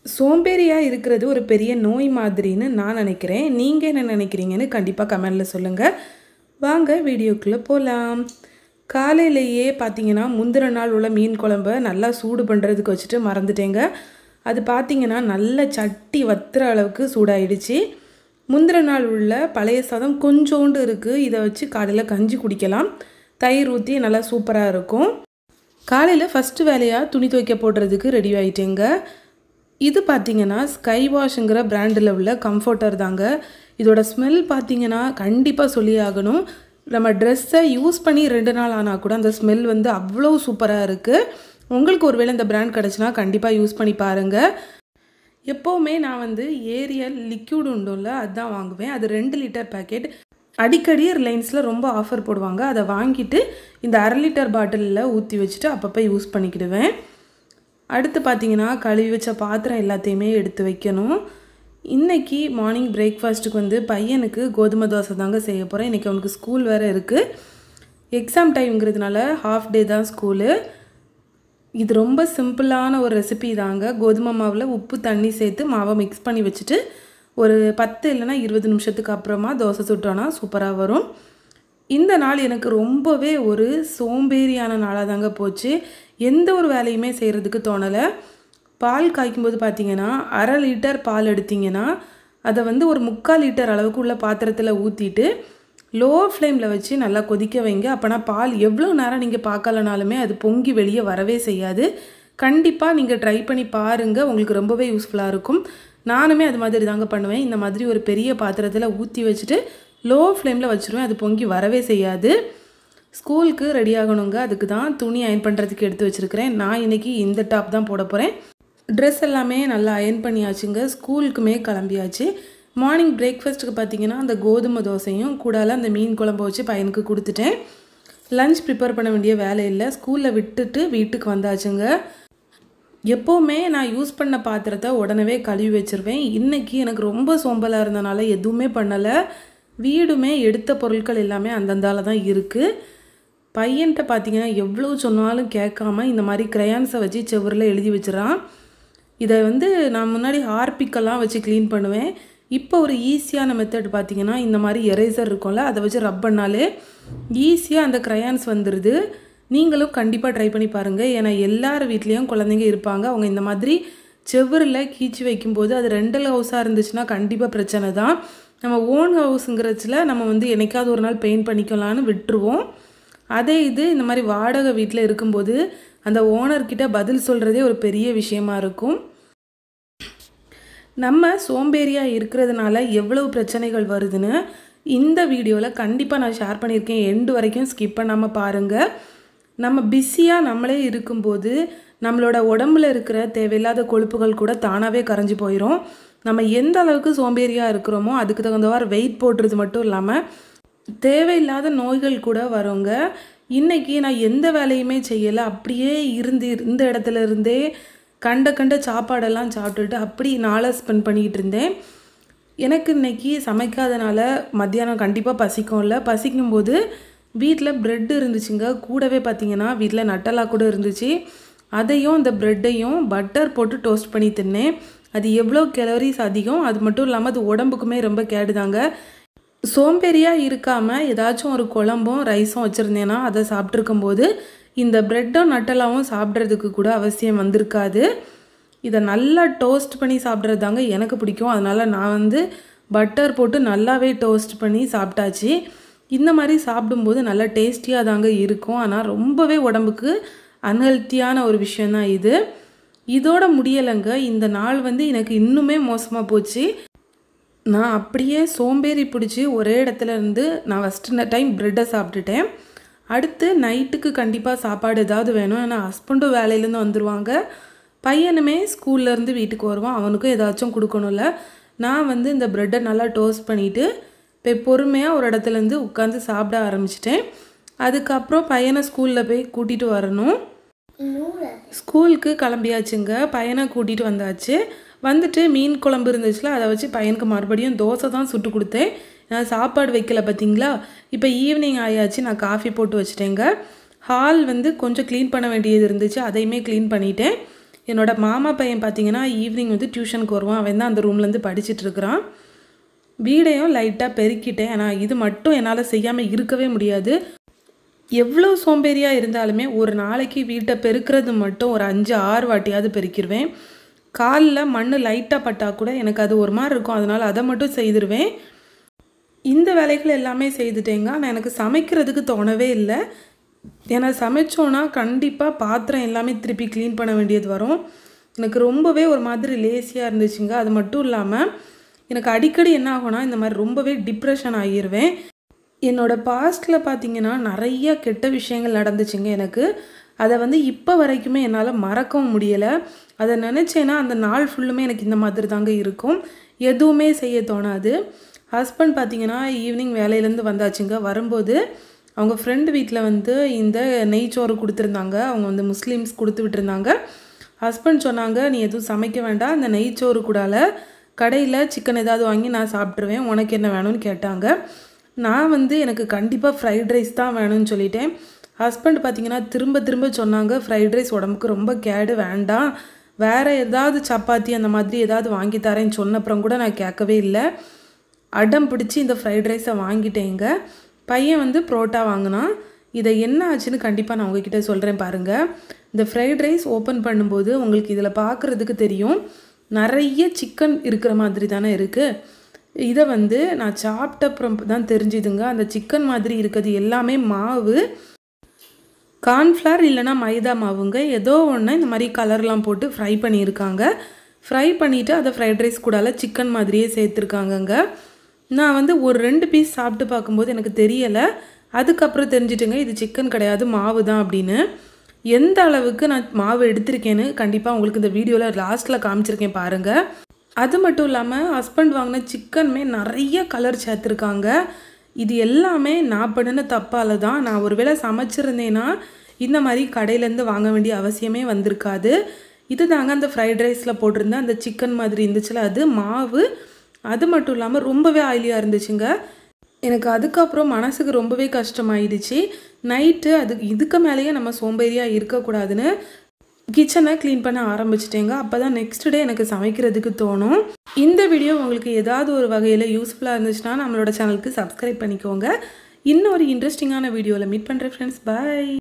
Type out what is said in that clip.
சோம்பேறியாக இருக்கிறது ஒரு பெரிய நோய் மாதிரின்னு நான் நினைக்கிறேன் நீங்கள் என்ன நினைக்கிறீங்கன்னு கண்டிப்பாக கமெண்டில் சொல்லுங்கள் வாங்க வீடியோக்குள்ளே போகலாம் காலையிலேயே பார்த்தீங்கன்னா முந்தின நாள் உள்ள மீன் குழம்ப நல்லா சூடு பண்ணுறதுக்கு வச்சுட்டு மறந்துட்டேங்க அது பார்த்தீங்கன்னா நல்ல சட்டி வத்துற அளவுக்கு சூடாயிடுச்சு முந்தின நாள் உள்ள பழைய சாதம் கொஞ்சோண்டு இருக்குது இதை வச்சு காலையில் கஞ்சி குடிக்கலாம் தயிர் ஊற்றி நல்லா சூப்பராக இருக்கும் காலையில் ஃபஸ்ட்டு வேலையாக துணி துவைக்க போடுறதுக்கு ரெடி ஆகிட்டேங்க இது பார்த்தீங்கன்னா ஸ்கை வாஷுங்கிற பிராண்டில் உள்ள கம்ஃபர்ட்டர் தாங்க இதோட ஸ்மெல் பார்த்தீங்கன்னா கண்டிப்பாக சொல்லி ஆகணும் நம்ம ட்ரெஸ்ஸை யூஸ் பண்ணி ரெண்டு நாள் ஆனால் கூட அந்த ஸ்மெல் வந்து அவ்வளோ சூப்பராக இருக்குது உங்களுக்கு ஒருவேளை இந்த பிராண்ட் கிடச்சுன்னா கண்டிப்பாக யூஸ் பண்ணி பாருங்கள் எப்போவுமே நான் வந்து ஏரியல் லிக்யூட் உண்டும்ல அதுதான் வாங்குவேன் அது ரெண்டு லிட்டர் பேக்கெட் அடிக்கடி ரிலையன்ஸில் ரொம்ப ஆஃபர் போடுவாங்க அதை வாங்கிட்டு இந்த அரை லிட்டர் பாட்டிலில் ஊற்றி வச்சுட்டு அப்பப்போ யூஸ் பண்ணிக்கிடுவேன் அடுத்து பார்த்தீங்கன்னா கழுவி வச்ச பாத்திரம் எல்லாத்தையுமே எடுத்து வைக்கணும் இன்றைக்கி மார்னிங் பிரேக்ஃபாஸ்ட்டுக்கு வந்து பையனுக்கு கோதுமை தோசை தாங்க செய்ய போகிறேன் இன்றைக்கி அவனுக்கு ஸ்கூல் வேறு இருக்குது எக்ஸாம் டைம்ங்கிறதுனால ஹாஃப் டே தான் ஸ்கூலு இது ரொம்ப சிம்பிளான ஒரு ரெசிபி தாங்க கோதுமை மாவில் உப்பு தண்ணி சேர்த்து மாவை மிக்ஸ் பண்ணி வச்சுட்டு ஒரு பத்து இல்லைன்னா இருபது நிமிஷத்துக்கு அப்புறமா தோசை சுட்டோன்னா சூப்பராக வரும் இந்த நாள் எனக்கு ரொம்பவே ஒரு சோம்பேறியான நாளாக தாங்க போச்சு எந்த ஒரு வேலையுமே செய்கிறதுக்கு தோணலை பால் காய்க்கும்போது பார்த்தீங்கன்னா அரை லிட்டர் பால் எடுத்திங்கன்னா அதை வந்து ஒரு முக்கால் லிட்டர் அளவுக்கு உள்ள பாத்திரத்தில் ஊற்றிட்டு லோ ஃப்ளேமில் வச்சு நல்லா கொதிக்க வைங்க அப்போனா பால் எவ்வளோ நேரம் நீங்கள் பார்க்கலனாலுமே அது பொங்கி வெளியே வரவே செய்யாது கண்டிப்பாக நீங்கள் ட்ரை பண்ணி பாருங்கள் உங்களுக்கு ரொம்பவே யூஸ்ஃபுல்லாக இருக்கும் நானுமே அது மாதிரி தாங்க பண்ணுவேன் இந்த மாதிரி ஒரு பெரிய பாத்திரத்தில் ஊற்றி வச்சுட்டு லோ ஃப்ளேமில் வச்சுருவேன் அது பொங்கி வரவே செய்யாது ஸ்கூலுக்கு ரெடி ஆகணுங்க அதுக்கு தான் துணி அயன் பண்ணுறதுக்கு எடுத்து வச்சுருக்கிறேன் நான் இன்றைக்கி இந்த டாப் தான் போட போகிறேன் ட்ரெஸ் எல்லாமே நல்லா அயன் பண்ணியாச்சுங்க ஸ்கூலுக்குமே கிளம்பியாச்சு மார்னிங் பிரேக்ஃபாஸ்ட்டுக்கு பார்த்தீங்கன்னா அந்த கோதுமை தோசையும் கூடால அந்த மீன் குழம்பு வச்சு பையனுக்கு கொடுத்துட்டேன் லஞ்ச் ப்ரிப்பேர் பண்ண வேண்டிய வேலை இல்லை ஸ்கூலில் விட்டுட்டு வீட்டுக்கு வந்தாச்சுங்க எப்போவுமே நான் யூஸ் பண்ண பாத்திரத்தை உடனே கழுவி வச்சுருவேன் இன்றைக்கி எனக்கு ரொம்ப சோம்பலாக இருந்தனால எதுவுமே பண்ணலை வீடுமே எடுத்த பொருட்கள் எல்லாமே அந்தந்தால தான் இருக்குது பையன்கிட்ட பார்த்தீங்கன்னா எவ்வளோ சொன்னாலும் கேட்காம இந்த மாதிரி க்ரையான்ஸை வச்சு செவரில் எழுதி வச்சிடறான் இதை வந்து நான் முன்னாடி ஹார்பிக்கெல்லாம் வச்சு க்ளீன் பண்ணுவேன் இப்போ ஒரு ஈஸியான மெத்தட் பார்த்தீங்கன்னா இந்த மாதிரி எரேசர் இருக்கும்ல அதை வச்சு ரப் பண்ணாலே ஈஸியாக அந்த க்ரையான்ஸ் வந்துடுது நீங்களும் கண்டிப்பாக ட்ரை பண்ணி பாருங்கள் ஏன்னா எல்லார் வீட்லேயும் குழந்தைங்க இருப்பாங்க அவங்க இந்த மாதிரி செவரில் கீச்சு வைக்கும்போது அது ரெண்டல் ஹவுஸாக இருந்துச்சுன்னா கண்டிப்பாக பிரச்சனை தான் நம்ம ஓன் ஹவுஸுங்கிறச்சில் நம்ம வந்து என்னைக்காவது ஒரு நாள் பெயிண்ட் பண்ணிக்கலான்னு விட்டுருவோம் அதே இது இந்த மாதிரி வாடகை வீட்டில் இருக்கும்போது அந்த ஓனர்கிட்ட பதில் சொல்கிறதே ஒரு பெரிய விஷயமா இருக்கும் நம்ம சோம்பேறியாக இருக்கிறதுனால எவ்வளவு பிரச்சனைகள் வருதுன்னு இந்த வீடியோவில் கண்டிப்பாக நான் ஷேர் பண்ணியிருக்கேன் எண்டு வரைக்கும் ஸ்கிப் பண்ணாமல் பாருங்கள் நம்ம பிஸியாக நம்மளே இருக்கும்போது நம்மளோட உடம்புல இருக்கிற தேவையில்லாத கொழுப்புகள் கூட தானாகவே கரைஞ்சி போயிடும் நம்ம எந்த அளவுக்கு சோம்பேறியாக இருக்கிறோமோ அதுக்கு தகுந்தவாறு வெயிட் போடுறது மட்டும் இல்லாமல் தேவையில்லாத நோய்கள் கூட வருங்க இன்றைக்கி நான் எந்த வேலையுமே செய்யலை அப்படியே இருந்து இந்த இடத்துல இருந்தே கண்ட கண்ட சாப்பாடெல்லாம் சாப்பிட்டுட்டு அப்படி நாளை ஸ்பெண்ட் பண்ணிக்கிட்டு இருந்தேன் எனக்கு இன்னைக்கு சமைக்காதனால மத்தியானம் கண்டிப்பாக பசிக்கும்ல பசிக்கும்போது வீட்டில் ப்ரெட் இருந்துச்சுங்க கூடவே பார்த்தீங்கன்னா வீட்டில் நட்டலா கூட இருந்துச்சு அதையும் இந்த ப்ரெட்டையும் பட்டர் போட்டு டோஸ்ட் பண்ணி தின்னேன் அது எவ்வளோ கேலரிஸ் அதிகம் அது மட்டும் இல்லாமல் அது உடம்புக்குமே ரொம்ப கேடுதாங்க சோம்பேறியாக இருக்காமல் ஏதாச்சும் ஒரு குழம்பும் ரைஸும் வச்சுருந்தேன்னா அதை சாப்பிட்ருக்கும்போது இந்த ப்ரெட்டும் நட்டலாவும் சாப்பிட்றதுக்கு கூட அவசியம் வந்திருக்காது இதை நல்லா டோஸ்ட் பண்ணி சாப்பிட்றது தாங்க எனக்கு பிடிக்கும் அதனால் நான் வந்து பட்டர் போட்டு நல்லாவே டோஸ்ட் பண்ணி சாப்பிட்டாச்சு இந்த மாதிரி சாப்பிடும்போது நல்லா டேஸ்டியாக தாங்க இருக்கும் ஆனால் ரொம்பவே உடம்புக்கு அன்ஹெல்த்தியான ஒரு விஷயந்தான் இது இதோட முடியலைங்க இந்த நாள் வந்து எனக்கு இன்னுமே மோசமாக போச்சு நான் அப்படியே சோம்பேறி பிடிச்சி ஒரே இடத்துல இருந்து நான் ஃபஸ்ட்டு டைம் ப்ரெட்டை சாப்பிட்டுட்டேன் அடுத்து நைட்டுக்கு கண்டிப்பாக சாப்பாடு ஏதாவது வேணும் ஏன்னா ஹஸ்பண்டும் வேலையிலேருந்து வந்துடுவாங்க பையனுமே ஸ்கூல்லேருந்து வீட்டுக்கு வருவான் அவனுக்கும் ஏதாச்சும் கொடுக்கணும்ல நான் வந்து இந்த ப்ரெட்டை நல்லா டோஸ்ட் பண்ணிவிட்டு இப்போ பொறுமையாக ஒரு இடத்துலேருந்து உட்காந்து சாப்பிட ஆரம்பிச்சிட்டேன் அதுக்கப்புறம் பையனை ஸ்கூலில் போய் கூட்டிகிட்டு வரணும் ஸ்கூலுக்கு கிளம்பியாச்சுங்க பையனை கூட்டிகிட்டு வந்தாச்சு வந்துட்டு மீன் குழம்பு இருந்துச்சுல அதை வச்சு பையனுக்கு மறுபடியும் தோசை தான் சுட்டு கொடுத்தேன் நான் சாப்பாடு வைக்கல பார்த்தீங்களா இப்போ ஈவினிங் ஆயாச்சு நான் காஃபி போட்டு வச்சுட்டேங்க ஹால் வந்து கொஞ்சம் க்ளீன் பண்ண வேண்டியது இருந்துச்சு அதையுமே க்ளீன் பண்ணிட்டேன் என்னோட மாமா பையன் பார்த்தீங்கன்னா ஈவினிங் வந்து டியூஷனுக்கு வருவான் அவன் தான் அந்த ரூம்லேருந்து படிச்சுட்டு இருக்கிறான் வீடையும் லைட்டாக பெருக்கிட்டேன் ஆனால் இது மட்டும் என்னால் செய்யாமல் இருக்கவே முடியாது எவ்வளோ சோம்பேறியாக இருந்தாலுமே ஒரு நாளைக்கு வீட்டை பெருக்கிறது மட்டும் ஒரு அஞ்சு ஆறு வாட்டியாவது பெருக்கிடுவேன் காலில் மண் லைட்டாக பட்டால் கூட எனக்கு அது ஒரு மாதிரி இருக்கும் அதனால் அதை மட்டும் செய்திருவேன் இந்த வேலைகள் எல்லாமே செய்துட்டேங்க ஆனால் எனக்கு சமைக்கிறதுக்கு தோணவே இல்லை ஏன்னா சமைச்சோன்னா கண்டிப்பாக பாத்திரம் எல்லாமே திருப்பி க்ளீன் பண்ண வேண்டியது வரும் எனக்கு ரொம்பவே ஒரு மாதிரி லேசியாக இருந்துச்சுங்க அது மட்டும் இல்லாமல் எனக்கு அடிக்கடி என்ன ஆகும்னா இந்த மாதிரி ரொம்பவே டிப்ரெஷன் ஆகிடுவேன் என்னோடய பாஸ்டில் பார்த்தீங்கன்னா நிறைய கெட்ட விஷயங்கள் நடந்துச்சுங்க எனக்கு அதை வந்து இப்போ வரைக்குமே என்னால் மறக்கவும் முடியலை அதை நினச்சேன்னா அந்த நாள் ஃபுல்லுமே எனக்கு இந்த மாதிரி தாங்க இருக்கும் எதுவுமே செய்ய தோணாது ஹஸ்பண்ட் பார்த்தீங்கன்னா ஈவினிங் வேலையிலேருந்து வந்தாச்சுங்க வரும்போது அவங்க ஃப்ரெண்டு வீட்டில் வந்து இந்த நெய்ச்சோறு கொடுத்துருந்தாங்க அவங்க வந்து முஸ்லீம்ஸ் கொடுத்து விட்டுருந்தாங்க ஹஸ்பண்ட் சொன்னாங்க நீ எதுவும் சமைக்க வேண்டாம் இந்த நெய்ச்சோறு கூடால கடையில் சிக்கன் ஏதாவது வாங்கி நான் சாப்பிட்ருவேன் உனக்கு என்ன வேணும்னு கேட்டாங்க நான் வந்து எனக்கு கண்டிப்பாக ஃப்ரைட் ரைஸ் தான் வேணும்னு சொல்லிட்டேன் ஹஸ்பண்ட் பார்த்தீங்கன்னா திரும்ப திரும்ப சொன்னாங்க ஃப்ரைட் ரைஸ் உடம்புக்கு ரொம்ப கேடு வேண்டாம் வேறு ஏதாவது சப்பாத்தி அந்த மாதிரி ஏதாவது வாங்கி தரேன்னு சொன்னப்புறம் கூட நான் கேட்கவே இல்லை அடம் பிடிச்சி இந்த ஃப்ரைட் ரைஸை வாங்கிட்டேங்க பையன் வந்து புரோட்டா வாங்கினான் இதை என்ன ஆச்சுன்னு கண்டிப்பாக நான் உங்ககிட்ட சொல்கிறேன் பாருங்கள் இந்த ஃப்ரைட் ரைஸ் ஓப்பன் பண்ணும்போது உங்களுக்கு இதில் பார்க்குறதுக்கு தெரியும் நிறைய சிக்கன் இருக்கிற மாதிரி தானே இருக்குது இதை வந்து நான் சாப்பிட்டப்புறம் தான் தெரிஞ்சுதுங்க அந்த சிக்கன் மாதிரி இருக்கிறது எல்லாமே மாவு கார்ன்ஃப்ளவர் இல்லைனா மைதா மாவுங்க ஏதோ ஒன்று இந்த மாதிரி கலர்லாம் போட்டு ஃப்ரை பண்ணியிருக்காங்க ஃப்ரை பண்ணிவிட்டு அதை ஃப்ரைட் ரைஸ் கூடால சிக்கன் மாதிரியே சேர்த்துருக்காங்கங்க நான் வந்து ஒரு ரெண்டு பீஸ் சாப்பிட்டு பார்க்கும்போது எனக்கு தெரியலை அதுக்கப்புறம் தெரிஞ்சிட்டுங்க இது சிக்கன் கிடையாது மாவு தான் அப்படின்னு எந்த அளவுக்கு நான் மாவு எடுத்திருக்கேன்னு கண்டிப்பாக உங்களுக்கு இந்த வீடியோவில் லாஸ்ட்டில் காமிச்சிருக்கேன் பாருங்கள் அது மட்டும் இல்லாமல் ஹஸ்பண்ட் வாங்கின சிக்கனுமே நிறைய கலர் சேர்த்துருக்காங்க இது எல்லாமே நான் பண்ணின தப்பால் தான் நான் ஒருவேளை சமைச்சிருந்தேன்னா இந்த மாதிரி கடையிலேருந்து வாங்க வேண்டிய அவசியமே வந்திருக்காது இது தாங்க அந்த ஃப்ரைட் ரைஸில் போட்டிருந்தேன் அந்த சிக்கன் மாதிரி இருந்துச்சுல அது மாவு அது மட்டும் இல்லாமல் ரொம்பவே ஆயிலியாக இருந்துச்சுங்க எனக்கு அதுக்கப்புறம் மனசுக்கு ரொம்பவே கஷ்டமாயிடுச்சு நைட்டு அது இதுக்கு மேலேயே நம்ம சோம்பேறியாக இருக்கக்கூடாதுன்னு கிச்சனை க்ளீன் பண்ண ஆரம்பிச்சிட்டேங்க அப்போ தான் நெக்ஸ்ட் டே எனக்கு சமைக்கிறதுக்கு தோணும் இந்த வீடியோ உங்களுக்கு ஏதாவது ஒரு வகையில் யூஸ்ஃபுல்லாக இருந்துச்சுன்னா நம்மளோட சேனலுக்கு சப்ஸ்கிரைப் பண்ணிக்கோங்க இன்னொரு இன்ட்ரெஸ்டிங்கான வீடியோவில் மீட் பண்ணுறேன் ஃப்ரெண்ட்ஸ் பாய்